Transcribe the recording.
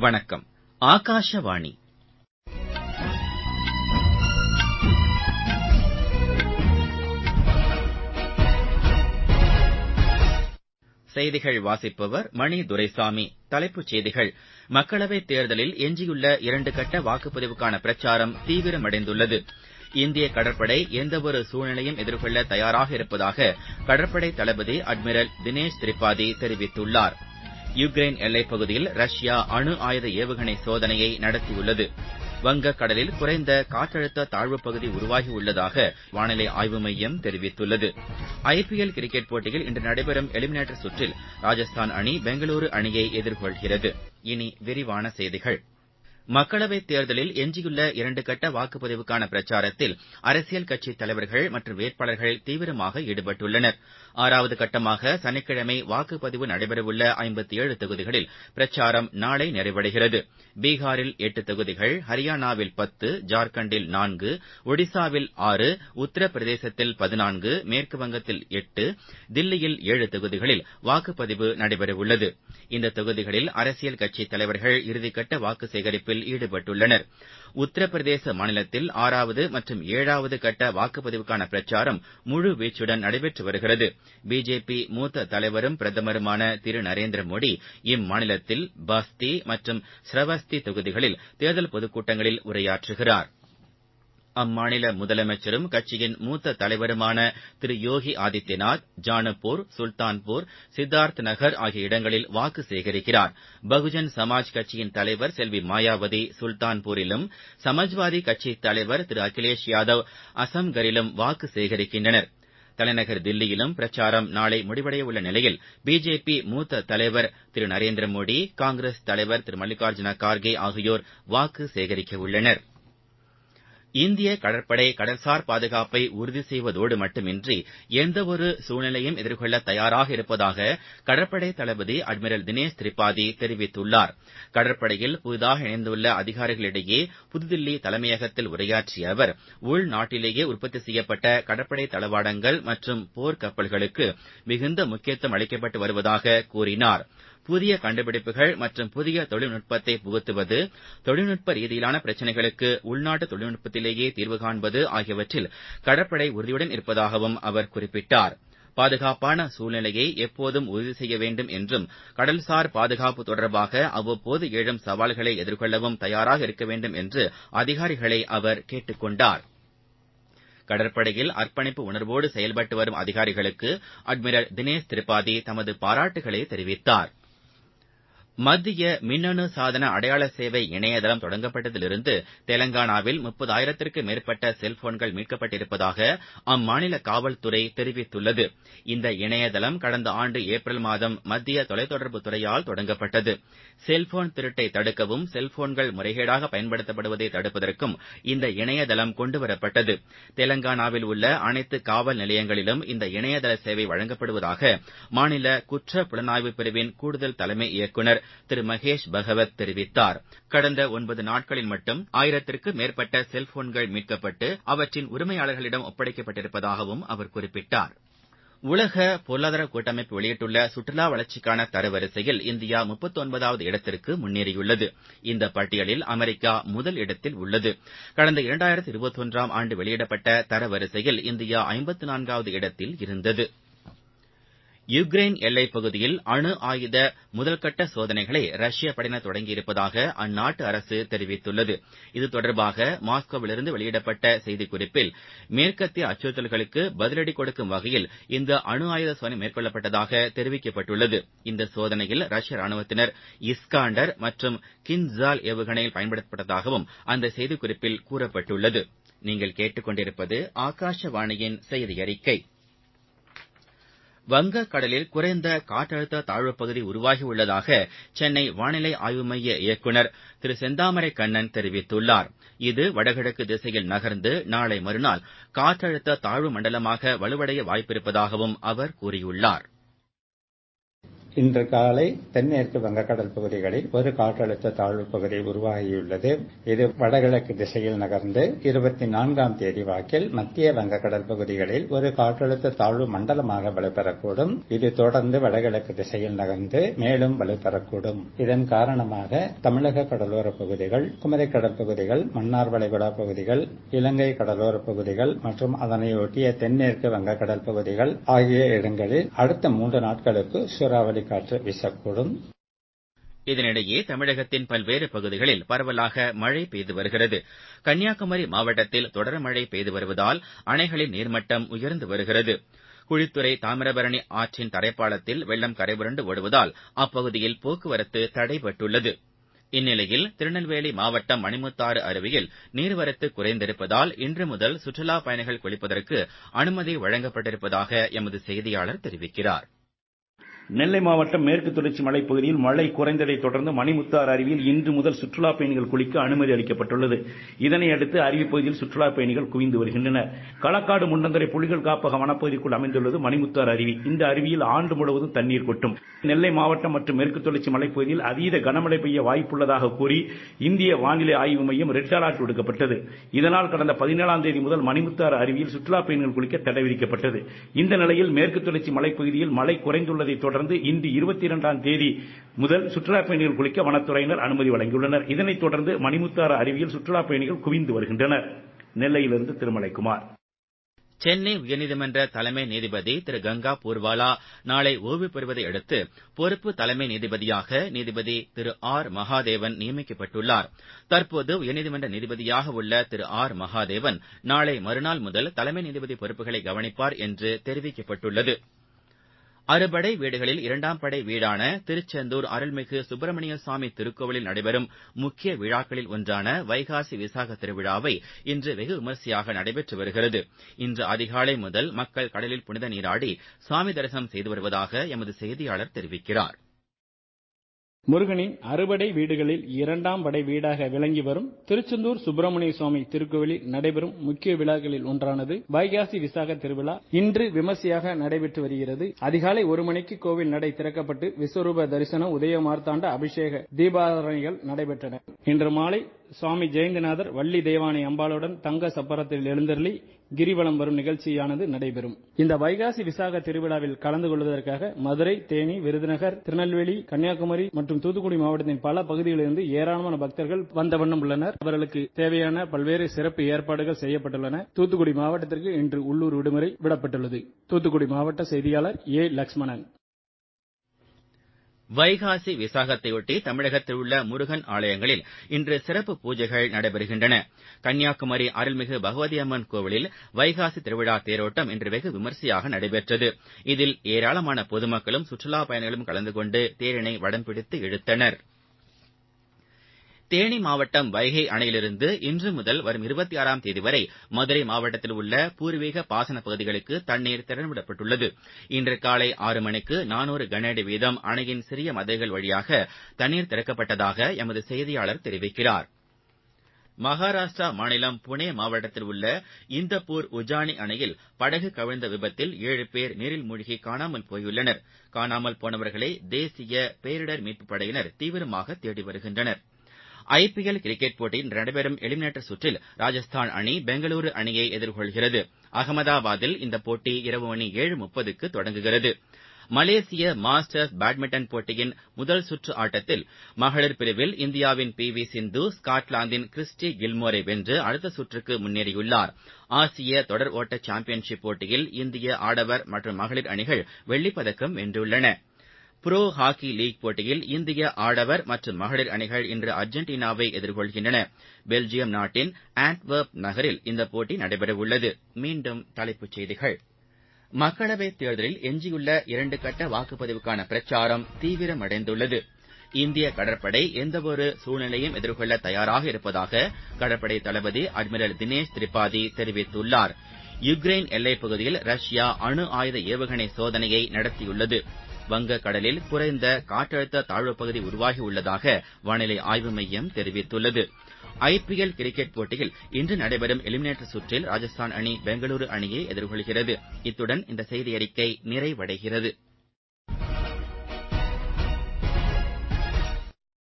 வணக்கம் ஆகாஷவாணி செய்திகள் வாசிப்பவர் மணி துரைசாமி தலைப்புச் செய்திகள் மக்களவைத் தேர்தலில் எஞ்சியுள்ள இரண்டு கட்ட வாக்குப்பதிவுக்கான பிரச்சாரம் தீவிரமடைந்துள்ளது இந்திய கடற்படை எந்தவொரு சூழ்நிலையும் எதிர்கொள்ள தயாராக இருப்பதாக கடற்படை தளபதி அட்மிரல் தினேஷ் திரிபாதி தெரிவித்துள்ளார் யுக்ரைன் எல்லைப் பகுதியில் ரஷ்யா அணு ஆயுத ஏவுகணை சோதனையை நடத்தியுள்ளது வங்கக்கடலில் குறைந்த காற்றழுத்த தாழ்வுப் பகுதி உருவாகியுள்ளதாக வானிலை ஆய்வு மையம் தெரிவித்துள்ளது ஐபிஎல் கிரிக்கெட் போட்டியில் இன்று நடைபெறும் எலிமினேட்டர் சுற்றில் ராஜஸ்தான் அணி பெங்களூரு அணியை எதிர்கொள்கிறது இனி விரிவான செய்திகள் மக்களவைத் தேர்தலில் எஞ்சியுள்ள இரண்டு கட்ட வாக்குப்பதிவுக்கான பிரச்சாரத்தில் அரசியல் கட்சித் தலைவர்கள் மற்றும் வேட்பாளர்கள் தீவிரமாக ஈடுபட்டுள்ளனர் ஆறாவது கட்டமாக சனிக்கிழமை வாக்குப்பதிவு நடைபெறவுள்ள ஐம்பத்தி ஏழு தொகுதிகளில் பிரச்சாரம் நாளை நிறைவடைகிறது பீகாரில் எட்டு தொகுதிகள் ஹரியானாவில் பத்து ஜார்க்கண்டில் நான்கு ஒடிசாவில் ஆறு உத்தரப்பிரதேசத்தில் பதினான்கு மேற்குவங்கத்தில் எட்டு தில்லியில் ஏழு தொகுதிகளில் வாக்குப்பதிவு நடைபெறவுள்ளது இந்த தொகுதிகளில் அரசியல் கட்சித் தலைவர்கள் இறுதிக்கட்ட வாக்கு சேகரிப்பில் ஈடுபட்டுள்ளனர் உத்தரப்பிரதேச மாநிலத்தில் ஆறாவது மற்றும் ஏழாவது கட்ட வாக்குப்பதிவுக்கான பிரச்சாரம் முழுவீச்சுடன் நடைபெற்று வருகிறது பிஜேபி மூத்த தலைவரும் பிரதமருமான திரு நரேந்திர மோடி இம்மாநிலத்தில் பாஸ்தி மற்றும் ஸ்ரவஸ்தி தொகுதிகளில் தேர்தல் பொதுக்கூட்டங்களில் உரையாற்றுகிறார் அம்மாநில முதலமைச்சரும் கட்சியின் மூத்த தலைவருமான திரு யோகி ஆதித்யநாத் ஜானப்பூர் சுல்தான்பூர் சித்தார்த் நகர் ஆகிய இடங்களில் வாக்கு சேகரிக்கிறார் பகுஜன் சமாஜ் கட்சியின் தலைவர் செல்வி மாயாவதி சுல்தான்பூரிலும் சமாஜ்வாதி கட்சித் தலைவர் திரு அகிலேஷ் யாதவ் அசம்கரிலும் வாக்கு சேகரிக்கின்றனர் தலைநகர் தில்லியிலும் பிரச்சாரம் நாளை முடிவடையவுள்ள நிலையில் பிஜேபி மூத்த தலைவர் திரு நரேந்திர மோடி காங்கிரஸ் தலைவர் திரு மல்லிகார்ஜுன கார்கே ஆகியோர் வாக்கு சேகரிக்கவுள்ளனா் இந்திய கடற்படை கடல்சார் பாதுகாப்பை உறுதி செய்வதோடு மட்டுமின்றி எந்தவொரு சூழ்நிலையும் எதிர்கொள்ள தயாராக இருப்பதாக கடற்படை தளபதி அட்மிரல் தினேஷ் திரிபாதி தெரிவித்துள்ளார் கடற்படையில் புதிதாக இணைந்துள்ள அதிகாரிகளிடையே புதுதில்லி தலைமையகத்தில் உரையாற்றிய அவர் உள்நாட்டிலேயே உற்பத்தி செய்யப்பட்ட கடற்படை தளவாடங்கள் மற்றும் போர்க்கப்பல்களுக்கு மிகுந்த முக்கியத்துவம் அளிக்கப்பட்டு வருவதாக கூறினார் புதிய கண்டுபிடிப்புகள் மற்றும் புதிய தொழில்நுட்பத்தை புகுத்துவது தொழில்நுட்ப ரீதியிலான பிரச்சினைகளுக்கு உள்நாட்டு தொழில்நுட்பத்திலேயே தீர்வு காண்பது ஆகியவற்றில் கடற்படை உறுதியுடன் இருப்பதாகவும் அவர் குறிப்பிட்டார் பாதுகாப்பான சூழ்நிலையை எப்போதும் உறுதி செய்ய வேண்டும் என்றும் கடல்சார் பாதுகாப்பு தொடர்பாக அவ்வப்போது எழும் சவால்களை எதிர்கொள்ளவும் தயாராக இருக்க வேண்டும் என்று அதிகாரிகளை அவர் கேட்டுக் கொண்டார் கடற்படையில் அர்ப்பணிப்பு உணர்வோடு செயல்பட்டு வரும் அதிகாரிகளுக்கு அட்மிரல் தினேஷ் திரிபாதி தமது பாராட்டுகளை தெரிவித்தார் மத்திய மின்னணு சாதன அடையாள சேவை இணையதளம் தொடங்கப்பட்டதிலிருந்து தெலங்கானாவில் முப்பதாயிரத்திற்கும் மேற்பட்ட செல்போன்கள் மீட்கப்பட்டிருப்பதாக அம்மாநில காவல்துறை தெரிவித்துள்ளது இந்த இணையதளம் கடந்த ஆண்டு ஏப்ரல் மாதம் மத்திய தொலைத்தொடர்பு துறையால் தொடங்கப்பட்டது செல்போன் திருட்டை தடுக்கவும் செல்போன்கள் முறைகேடாக பயன்படுத்தப்படுவதை தடுப்பதற்கும் இந்த இணையதளம் கொண்டுவரப்பட்டது தெலங்கானாவில் உள்ள அனைத்து காவல் நிலையங்களிலும் இந்த இணையதள சேவை வழங்கப்படுவதாக மாநில குற்ற புலனாய்வு பிரிவின் கூடுதல் தலைமை இயக்குநர் திரு மகேஷ் பகவத் தெரிவித்தார் கடந்த ஒன்பது நாட்களில் மட்டும் ஆயிரத்திற்கும் மேற்பட்ட செல்போன்கள் மீட்கப்பட்டு அவற்றின் உரிமையாளர்களிடம் ஒப்படைக்கப்பட்டிருப்பதாகவும் அவர் குறிப்பிட்டார் உலக பொருளாதார கூட்டமைப்பு வெளியிட்டுள்ள சுற்றுலா வளர்ச்சிக்கான தரவரிசையில் இந்தியா முப்பத்தொன்பதாவது இடத்திற்கு முன்னேறியுள்ளது இந்த பட்டியலில் அமெரிக்கா முதல் இடத்தில் உள்ளது கடந்த இரண்டாயிரத்தி இருபத்தொன்றாம் ஆண்டு வெளியிடப்பட்ட தரவரிசையில் இந்தியா ஐம்பத்து நான்காவது இடத்தில் இருந்தது யுக்ரைன் எல்லைப் பகுதியில் அணு ஆயுத முதல்கட்ட சோதனைகளை ரஷ்ய படையினர் தொடங்கியிருப்பதாக அந்நாட்டு அரசு தெரிவித்துள்ளது இது தொடர்பாக மாஸ்கோவிலிருந்து வெளியிடப்பட்ட செய்திக்குறிப்பில் மேற்கத்திய அச்சுறுத்தல்களுக்கு பதிலடி கொடுக்கும் வகையில் இந்த அணு ஆயுத சோதனை மேற்கொள்ளப்பட்டதாக தெரிவிக்கப்பட்டுள்ளது இந்த சோதனையில் ரஷ்ய ராணுவத்தினர் இஸ்காண்டர் மற்றும் கின்ஸால் ஏவுகணைகள் பயன்படுத்தப்பட்டதாகவும் அந்த செய்திக்குறிப்பில் கூறப்பட்டுள்ளது நீங்கள் கேட்டுக்கொண்டிருப்பது ஆகாஷவாணியின் செய்தி அறிக்கை வங்கக்கடலில் குறைந்த காற்றழுத்த தாழ்வுப் பகுதி உருவாகியுள்ளதாக சென்னை வானிலை ஆய்வு மைய இயக்குநர் திரு செந்தாமரை கண்ணன் தெரிவித்துள்ளார் இது வடகிழக்கு திசையில் நகர்ந்து நாளை மறுநாள் காற்றழுத்த தாழ்வு மண்டலமாக வலுவடைய வாய்ப்பிருப்பதாகவும் அவர் கூறியுள்ளார் இன்று காலை தென்மேற்கு வங்கக்கடல் பகுதிகளில் ஒரு காற்றழுத்த தாழ்வு பகுதி உருவாகியுள்ளது இது வடகிழக்கு திசையில் நகர்ந்து இருபத்தி நான்காம் தேதி வாக்கில் மத்திய வங்கக்கடல் பகுதிகளில் ஒரு காற்றழுத்த தாழ்வு மண்டலமாக வலுப்பெறக்கூடும் இது தொடர்ந்து வடகிழக்கு திசையில் நகர்ந்து மேலும் வலுப்பெறக்கூடும் இதன் காரணமாக தமிழக கடலோர பகுதிகள் குமரி கடல் பகுதிகள் மன்னார் வளைகுடா பகுதிகள் இலங்கை கடலோர பகுதிகள் மற்றும் அதனையொட்டிய தென்மேற்கு வங்கக்கடல் பகுதிகள் ஆகிய இடங்களில் அடுத்த மூன்று நாட்களுக்கு சூறாவளி காற்று வீசக்கூடும் இதனிடையே தமிழகத்தின் பல்வேறு பகுதிகளில் பரவலாக மழை பெய்து வருகிறது கன்னியாகுமரி மாவட்டத்தில் தொடர் மழை பெய்து வருவதால் அணைகளின் நீர்மட்டம் உயர்ந்து வருகிறது குழித்துறை தாமிரபரணி ஆற்றின் தரைப்பாலத்தில் வெள்ளம் கரைபுரண்டு ஓடுவதால் அப்பகுதியில் போக்குவரத்து தடைபட்டுள்ளது இந்நிலையில் திருநெல்வேலி மாவட்டம் மணிமுத்தாறு அருவியில் நீர்வரத்து குறைந்திருப்பதால் இன்று முதல் சுற்றுலாப் பயணிகள் குளிப்பதற்கு அனுமதி வழங்கப்பட்டிருப்பதாக எமது செய்தியாளர் தெரிவிக்கிறார் நெல்லை மாவட்டம் மேற்கு தொடர்ச்சி மலைப்பகுதியில் மழை குறைந்ததை தொடர்ந்து மணிமுத்தாறு அருவியில் இன்று முதல் சுற்றுலா பயணிகள் குளிக்க அனுமதி அளிக்கப்பட்டுள்ளது இதனையடுத்து அருவி பகுதியில் சுற்றுலா பயணிகள் குவிந்து வருகின்றனர் களக்காடு முண்டந்துறை புலிகள் காப்பக வனப்பகுதிக்குள் அமைந்துள்ளது மணிமுத்தாறு அருவி இந்த அருவியில் ஆண்டு முழுவதும் தண்ணீர் கொட்டும் நெல்லை மாவட்டம் மற்றும் மேற்கு தொடர்ச்சி மலைப்பகுதியில் அதீத கனமழை பெய்ய வாய்ப்புள்ளதாக கூறி இந்திய வானிலை ஆய்வு மையம் ரெட் அலர்ட் விடுக்கப்பட்டது இதனால் கடந்த பதினேழாம் தேதி முதல் மணிமுத்தாறு அருவியில் சுற்றுலா பயணிகள் குளிக்க தடை விதிக்கப்பட்டது இந்த நிலையில் மேற்கு தொடர்ச்சி மலைப்பகுதியில் மழை குறைந்துள்ளதை தொடர்ந்து இன்று இருபத்தி இரண்டாம் தேதி முதல் சுற்றுலா பயணிகள் குளிக்க வனத்துறையினர் அனுமதி வழங்கியுள்ளனர் இதனைத் தொடர்ந்து மணிமுத்தாறு அருவியில் சுற்றுலா பயணிகள் குவிந்து வருகின்றனர் நெல்லையிலிருந்து திருமலைக்குமார் சென்னை உயர்நீதிமன்ற தலைமை நீதிபதி திரு கங்கா பூர்வாலா நாளை ஓய்வு பெறுவதை அடுத்து பொறுப்பு தலைமை நீதிபதியாக நீதிபதி திரு ஆர் மகாதேவன் நியமிக்கப்பட்டுள்ளார் தற்போது உயர்நீதிமன்ற நீதிபதியாக உள்ள திரு ஆர் மகாதேவன் நாளை மறுநாள் முதல் தலைமை நீதிபதி பொறுப்புகளை கவனிப்பார் என்று தெரிவிக்கப்பட்டுள்ளது அறுபடை வீடுகளில் இரண்டாம் படை வீடான திருச்செந்தூர் அருள்மிகு சுப்பிரமணிய சுவாமி திருக்கோவிலில் நடைபெறும் முக்கிய விழாக்களில் ஒன்றான வைகாசி விசாக திருவிழாவை இன்று வெகு விமரிசையாக நடைபெற்று வருகிறது இன்று அதிகாலை முதல் மக்கள் கடலில் புனித நீராடி சுவாமி தரிசனம் செய்து வருவதாக எமது செய்தியாளர் தெரிவிக்கிறார் முருகனின் அறுபடை வீடுகளில் இரண்டாம் படை வீடாக விளங்கி வரும் திருச்செந்தூர் சுப்பிரமணிய சுவாமி திருக்கோவிலில் நடைபெறும் முக்கிய விழாக்களில் ஒன்றானது வைகாசி விசாக திருவிழா இன்று விமர்சையாக நடைபெற்று வருகிறது அதிகாலை ஒரு மணிக்கு கோவில் நடை திறக்கப்பட்டு விஸ்வரூப தரிசனம் உதய மார்த்தாண்ட அபிஷேக தீபாரணைகள் நடைபெற்றன இன்று மாலை சுவாமி ஜெயந்திநாதர் வள்ளி தேவானை அம்பாளுடன் தங்க சப்பரத்தில் எழுந்தருளி கிரிவலம் வரும் நிகழ்ச்சியானது நடைபெறும் இந்த வைகாசி விசாக திருவிழாவில் கலந்து கொள்வதற்காக மதுரை தேனி விருதுநகர் திருநெல்வேலி கன்னியாகுமரி மற்றும் தூத்துக்குடி மாவட்டத்தின் பல பகுதிகளிலிருந்து ஏராளமான பக்தர்கள் வந்த வண்ணம் உள்ளனர் அவர்களுக்கு தேவையான பல்வேறு சிறப்பு ஏற்பாடுகள் செய்யப்பட்டுள்ளன தூத்துக்குடி மாவட்டத்திற்கு இன்று உள்ளூர் விடுமுறை விடப்பட்டுள்ளது தூத்துக்குடி மாவட்ட செய்தியாளர் ஏ லட்சுமணன் வைகாசி விசாகத்தையொட்டி தமிழகத்தில் உள்ள முருகன் ஆலயங்களில் இன்று சிறப்பு பூஜைகள் நடைபெறுகின்றன கன்னியாகுமரி அருள்மிகு பகவதி அம்மன் கோவிலில் வைகாசி திருவிழா தேரோட்டம் இன்று வெகு விமரிசையாக நடைபெற்றது இதில் ஏராளமான பொதுமக்களும் சுற்றுலாப் பயணிகளும் கலந்து கொண்டு தேரினை வடம் பிடித்து இழுத்தனர் தேனி மாவட்டம் வைகை அணையிலிருந்து இன்று முதல் வரும் இருபத்தி ஆறாம் தேதி வரை மதுரை மாவட்டத்தில் உள்ள பூர்வீக பாசன பகுதிகளுக்கு தண்ணீர் திறந்துவிடப்பட்டுள்ளது இன்று காலை ஆறு மணிக்கு நானூறு கனஅடி வீதம் அணையின் சிறிய மதகுகள் வழியாக தண்ணீர் திறக்கப்பட்டதாக எமது செய்தியாளர் தெரிவிக்கிறார் மகாராஷ்டிரா மாநிலம் புனே மாவட்டத்தில் உள்ள இந்தப்பூர் உஜானி அணையில் படகு கவிழ்ந்த விபத்தில் ஏழு பேர் நீரில் மூழ்கி காணாமல் போயுள்ளனர் காணாமல் போனவர்களை தேசிய பேரிடர் மீட்புப் படையினர் தீவிரமாக தேடி வருகின்றனர் ஐபிஎல் கிரிக்கெட் போட்டியில் இன்று நடைபெறும் எலிமினேட்டர் சுற்றில் ராஜஸ்தான் அணி பெங்களூரு அணியை எதிர்கொள்கிறது அகமதாபாத்தில் இந்த போட்டி இரவு மணி ஏழு முப்பதுக்கு தொடங்குகிறது மலேசிய மாஸ்டர்ஸ் பேட்மிண்டன் போட்டியின் முதல் சுற்று ஆட்டத்தில் மகளிர் பிரிவில் இந்தியாவின் பி வி சிந்து ஸ்காட்லாந்தின் கிறிஸ்டி கில்மோரை வென்று அடுத்த சுற்றுக்கு முன்னேறியுள்ளார் ஆசிய தொடர் ஓட்ட சாம்பியன்ஷிப் போட்டியில் இந்திய ஆடவர் மற்றும் மகளிர் அணிகள் வெள்ளிப்பதக்கம் வென்றுள்ளன புரோ ஹாக்கி லீக் போட்டியில் இந்திய ஆடவர் மற்றும் மகளிர் அணிகள் இன்று அர்ஜென்டினாவை எதிர்கொள்கின்றன பெல்ஜியம் நாட்டின் ஆன்ட்வெர்ப் நகரில் இந்த போட்டி நடைபெறவுள்ளது மீண்டும் தலைப்புச் செய்திகள் மக்களவைத் தேர்தலில் எஞ்சியுள்ள இரண்டு கட்ட வாக்குப்பதிவுக்கான பிரச்சாரம் தீவிரமடைந்துள்ளது இந்திய கடற்படை எந்தவொரு சூழ்நிலையும் எதிர்கொள்ள தயாராக இருப்பதாக கடற்படை தளபதி அட்மிரல் தினேஷ் திரிபாதி தெரிவித்துள்ளார் யுக்ரைன் எல்லைப் பகுதியில் ரஷ்யா அணு ஆயுத ஏவுகணை சோதனையை நடத்தியுள்ளது வங்கக்கடலில் குறைந்த காற்றழுத்த தாழ்வுப் பகுதி உருவாகியுள்ளதாக வானிலை ஆய்வு மையம் தெரிவித்துள்ளது ஐபிஎல் கிரிக்கெட் போட்டியில் இன்று நடைபெறும் எலிமினேட்டர் சுற்றில் ராஜஸ்தான் அணி பெங்களூரு அணியை எதிர்கொள்கிறது இத்துடன் இந்த செய்தியறிக்கை நிறைவடைகிறது